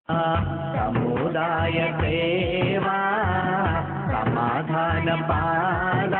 സമുദായ സേവ സമാധാന പാത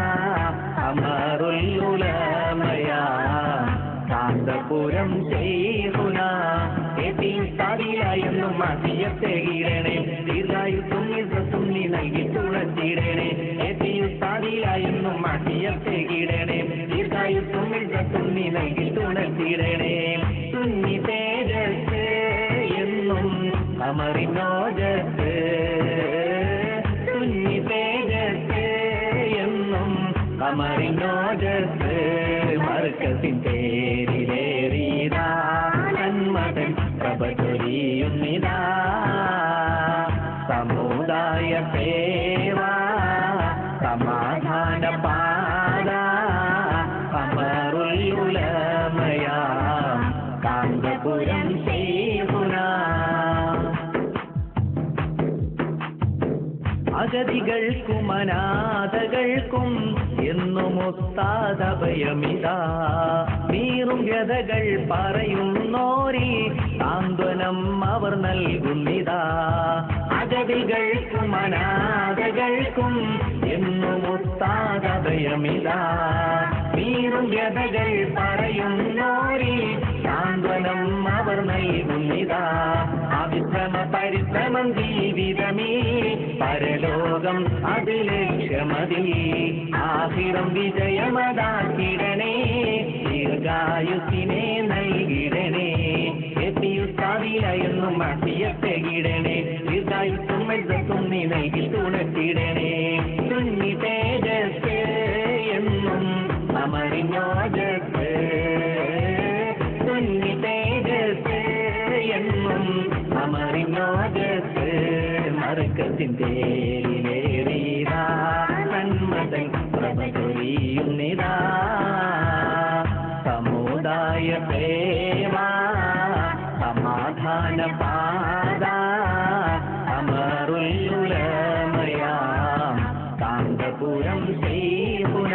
അമറുല്ലുലമയ കാന്തപുരം ചെയ്യുന്ന എത്തിയും മതിയത്തെ കീഴണേ ദീർഘായുസും ഇസത്തും നീ നൽകി തുണച്ചിടണേ എത്തിയും സാധിയിലായെന്നും മതിയത്തെ കീഴണേ ദീർഘായുസും ഇസത്തും നീ നൽകി തുണച്ചിടണേ സുന്നി തേജസ് എന്നും അമറിനോജസ് സുന്നി തേജസ് എന്നും അമറിനോജസ് മർക്കത്തിൻ പേരിലേറിയതാ നന്മതൻ പ്രഭചൊരിയുന്നിതാ സമുദായ സേവ സമാധാന പാത അമറുലമയാം കാന്തപുരം സേവുന അഗതികൾക്കും അനാഥകൾക്കും എന്നും ഒത്താതഭയമിതാ നീറും വ്യതകൾ പറയുന്നോരി സാന്ത്വനം അവർ നൽകുന്നിതാ അഗതികൾക്കും അനാഥകൾക്കും എന്നും ഒത്താതഭയമിതാ നീറും വ്യതകൾ പറയുന്നോരി സാന്ത്വനം അവർ നൽകുന്നിതാ അവിശ്രമ പരിശ്രമം ജീവിതമേ പരലോകം അത് ലക്ഷ്യമതി ആഹിറം വിജയമതാക്കിടണേ ദീർഘായുസിനെ നൽകിടണേ എത്തിയുസ്താവിലായെന്നും മട്ടിയത്തെ കിടണേ ദീർഘായുസും മെഴുത്തും നീ നൽകി തുണച്ചിടണേ സുന്നി തേജസ് എന്നും അമറിഞ്ഞോജസ് സുന്നി തേജസ് എന്നും അമറിഞ്ഞോജസ് മറുക്കത്തിൻ പേരിലേറിയതാ നന്മതൻ പ്രഭചൊരിയുന്നിതാ സമുദായ പ്രേമ സമാധാന പാത അമറുല്ലുലമയാം കാന്തപുരം ശ്രീപുന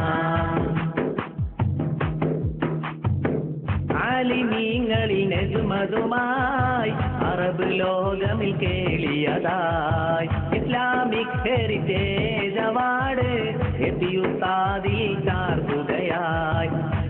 ആലിമീങ്ങളിനെതുമതുമായി അറബ് ലോകമിൽ കേളിയതായി ഇസ്ലാമിക് ഹെറിറ്റേജ് അവാർഡ് എത്തിയുത്താതിൽ ചാർത്തുകയായി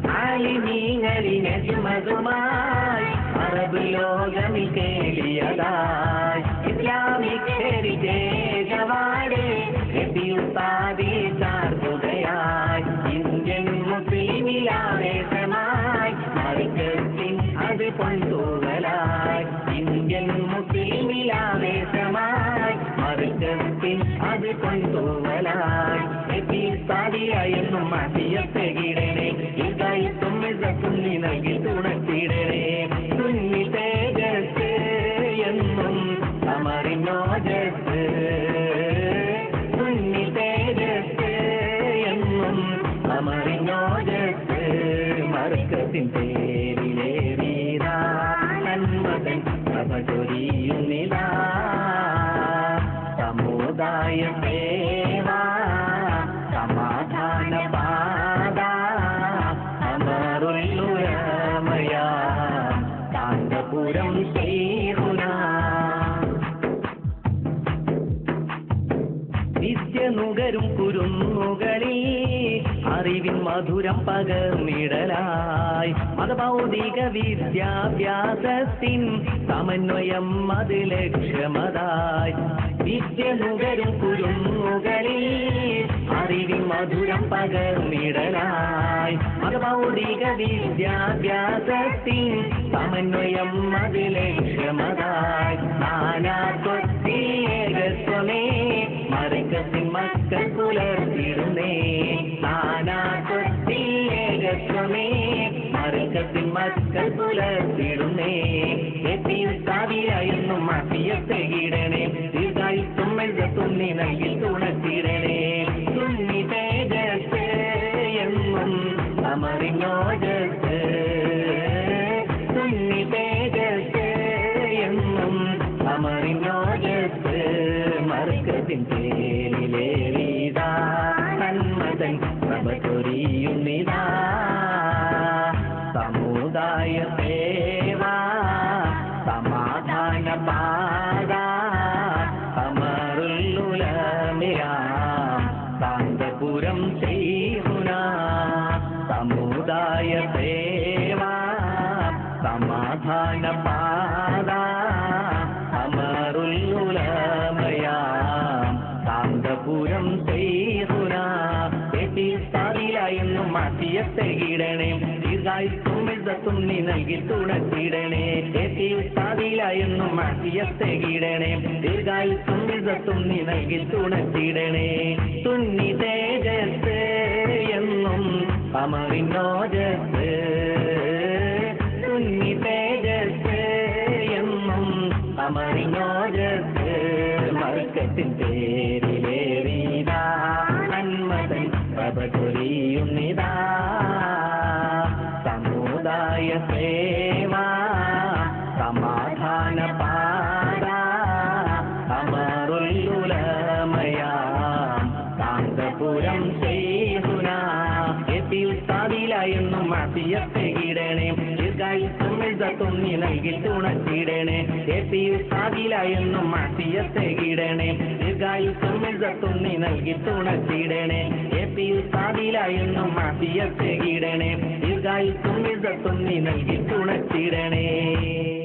ആലിമീങ്ങളിനെതുമതുമായി അറബ് ലോകമിൽ കേളിയതായി ഇസ്ലാമിക് ഹെറിറ്റേജ് അവാർഡ് എത്തിയുത്താതിൽ ചാർത്തുകയായി ഇന്ത്യൻ മുസ്ലിമിലാവേശമായി മറിക്കത്തിൻ അത് പൊന്തൂവലായി ഇന്ത്യൻ മുസ്ലിമിലാവേശമായി മറിക്കത്തിൻ അത് പൊന്തൂവലായി എത്തി സാധിയായെന്നും മതിയത്തെ കിടണേ ഇതായിട്ടും ഇതത്തും നീ നൽകി തുണച്ചിടണേ സുന്നി തേജസ് എന്നും അമറിനോജസ് സുന്നി തേജസ് എന്നും അമറിനോജസ് മറുക്കത്തിൻ പേരിലേറിയതാ നന്മതൻ പ്രഭചൊരിയുന്നിതാ സമുദായ സേവ സമാധാന പാത അമറുല്ലുരമയാ കാന്തപുരം ശ്രീഹുന വിദ്യ നുകരും കുരുന്നുകളിൽ അറിവിൻ മധുരം പകർന്നിടലായി മതഭൗതിക വിദ്യാഭ്യാസത്തിൻ സമന്വയം അത് ലക്ഷ്യമതായി വിദ്യ നുകരും കുരുന്നുകളിൽ അറിവിൻ മധുരം പകർന്നിടലായി മതഭൗതിക വിദ്യാഭ്യാസത്തിൻ സമന്വയം അത് ലക്ഷ്യമതായി നാനാത്വത്തിൽ ഏകത്വമേ മറിക്കത്തിൻ മക്കൾ പുലർത്തിടുന്നേ നാനാത്വത്തിൽ ഏകത്വമേ മറിക്കത്തിൻ മക്കൾ പുലർത്തിടുന്നേ എത്തിയുത്താവിയായെന്നും മതിയത്തെ കിടണേ ദീർഘായുത്തും എഴുതത്തും നീ നൽകി തുണച്ചിടണേ സുന്നി തേജസ് എന്നും അമറിഞ്ഞോജസ് സുന്നി തേജസ് എന്നും അമറിഞ്ഞോജസ് മറുക്കത്തിൻ പേരിലേറിയതാ നന്മതൻ പ്രഭചൊരിയുന്നിതാ സമുദായ സേവ സമാധാന പാ ഇസത്തും നീ നൽകി തുണച്ചിടണേ ഏറ്റി ഉസ്താദിലായെന്നും മാറ്റിയത്തെ കീടണേ ദീർഘായുസും ഇസത്തും നീ നൽകി തുണച്ചിടണേ തുന്നി തേജസ് എന്നും അമറിനോജസ് തുന്നി തേജസ് എന്നും അമറിനോജസ് മർക്കത്തിൻ പേരിലേറിയതാ നന്മതൻ പ്രഭചൊരിയുന്നിതാ സമുദായ സേവ സമാധാന പാത അമറുല്ലുലമയാം കാന്തപുരം ചെയ്തുന എത്തി ഉസ്താദിലായെന്നും മാസിയത്തെ കിടണേ ദീർഘായുസും ഇസത്തും നീ നൽകി തുണച്ചിടണേ എത്തി ഉസ്താദിലായെന്നും മാസിയത്തെ കിടണേ ദീർഘായുസും ഇസത്തും നീ നൽകി തുണച്ചിടണേ എത്തി ഉസ്താദിലായെന്നും മാസിയത്തെ കിടണേ ദീർഘായുസും ഇസത്തും നീ നൽകി തുണച്ചിടണേ